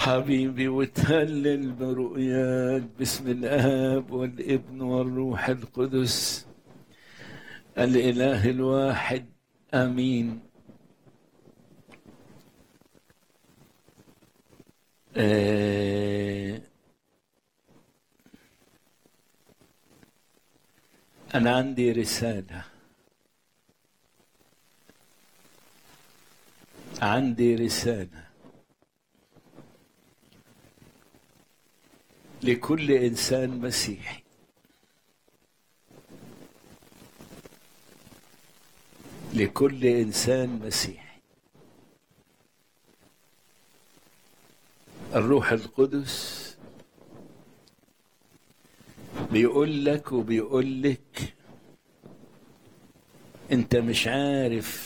حبيبي وتهلل برؤياك باسم الاب والابن والروح القدس الاله الواحد امين آه انا عندي رساله عندي رساله لكل انسان مسيحي لكل انسان مسيحي الروح القدس بيقول لك وبيقول لك انت مش عارف